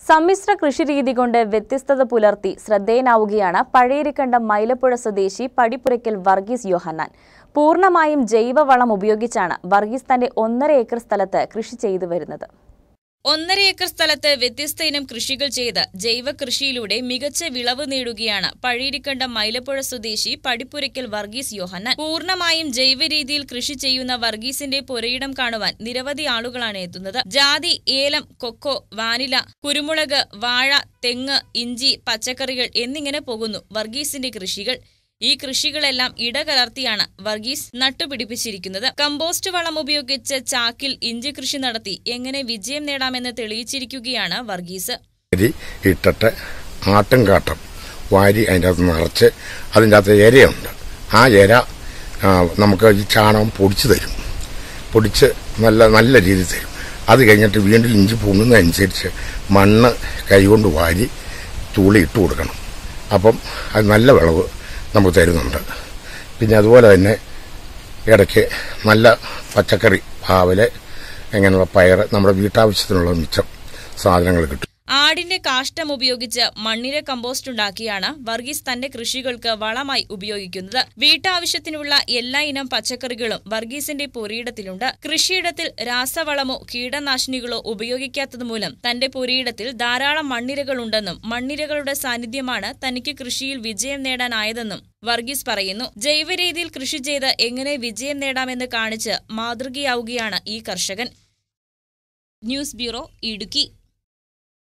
സമ്മിശ്ര കൃഷിരീതി കൊണ്ട് വ്യത്യസ്തത പുലർത്തി ശ്രദ്ധേയനാവുകയാണ് പഴയരിക്കണ്ടം മൈലപ്പുഴ സ്വദേശി പടിപ്പുരയ്ക്കൽ വർഗീസ് യോഹന്നാൻ പൂർണ്ണമായും ജൈവവളം ഉപയോഗിച്ചാണ് വർഗീസ് തന്റെ ഒന്നര ഏക്കർ സ്ഥലത്ത് കൃഷി ചെയ്തു വരുന്നത് ഒന്നര ഏക്കർ സ്ഥലത്ത് വ്യത്യസ്ത ഇനം കൃഷികൾ ചെയ്ത് ജൈവ കൃഷിയിലൂടെ മികച്ച വിളവ് നേടുകയാണ് പഴയിരിക്കണ്ടം മൈലപ്പുഴ സ്വദേശി പടിപ്പുരയ്ക്കൽ വർഗീസ് യോഹന്നാൻ പൂർണ്ണമായും ജൈവ രീതിയിൽ കൃഷി ചെയ്യുന്ന വർഗീസിന്റെ പുരയിടം കാണുവാൻ നിരവധി ആളുകളാണ് എത്തുന്നത് ജാതി ഏലം കൊക്കോ വാനില കുരുമുളക് വാഴ തെങ്ങ് ഇഞ്ചി പച്ചക്കറികൾ എന്നിങ്ങനെ പോകുന്നു വർഗീസിന്റെ കൃഷികൾ ഈ കൃഷികളെല്ലാം ഇടകലർത്തിയാണ് വർഗീസ് നട്ടുപിടിപ്പിച്ചിരിക്കുന്നത് കമ്പോസ്റ്റ് വളം ഉപയോഗിച്ച് ചാക്കിൽ ഇഞ്ചി കൃഷി നടത്തി എങ്ങനെ വിജയം നേടാമെന്ന് തെളിയിച്ചിരിക്കുകയാണ് വർഗീസ് അരി ഇട്ടിട്ട് ആട്ടും കാട്ടും വാരി അതിൻ്റെ അകത്ത് നിറച്ച് അതിൻ്റെ അകത്ത് ഇരയുണ്ട് ആ ഇര ആ, നമുക്ക് ഈ ചാണകം പൊടിച്ച് തരും പൊടിച്ച് നല്ല നല്ല രീതിയിൽ തരും അത് കഴിഞ്ഞിട്ട് വീണ്ടും ഇഞ്ചി പൊങ്ങുന്നതനുസരിച്ച് മണ്ണ് കൈകൊണ്ട് വാരി തൂളി ഇട്ട് കൊടുക്കണം അപ്പം അത് നല്ല വിളവ് നമുക്ക് തരുന്നുണ്ട് പിന്നെ അതുപോലെ തന്നെ ഇടയ്ക്ക് നല്ല പച്ചക്കറി പാവല് ഇങ്ങനെയുള്ള പയർ നമ്മുടെ വീട്ടാവശ്യത്തിനുള്ള മിച്ചം സാധനങ്ങൾ കിട്ടും ആടിന്റെ കാഷ്ടം ഉപയോഗിച്ച് മണ്ണിര കമ്പോസ്റ്റ് ഉണ്ടാക്കിയാണ് വർഗീസ് തന്റെ കൃഷികൾക്ക് വളമായി ഉപയോഗിക്കുന്നത് വീട്ടാവശ്യത്തിനുള്ള എല്ലാ ഇനം പച്ചക്കറികളും വർഗീസിന്റെ പുരയിടത്തിലുണ്ട് കൃഷിയിടത്തിൽ രാസവളമോ കീടനാശിനികളോ ഉപയോഗിക്കാത്തതുമൂലം തന്റെ പുരയിടത്തിൽ ധാരാളം മണ്ണിരകളുണ്ടെന്നും മണ്ണിരകളുടെ സാന്നിധ്യമാണ് തനിക്ക് കൃഷിയിൽ വിജയം നേടാനായതെന്നും വർഗീസ് പറയുന്നു ജൈവരീതിയിൽ കൃഷി ചെയ്ത് എങ്ങനെ വിജയം നേടാമെന്ന് കാണിച്ച് മാതൃകയാവുകയാണ് ഈ കർഷകൻ ന്യൂസ് ബ്യൂറോ ഇടുക്കി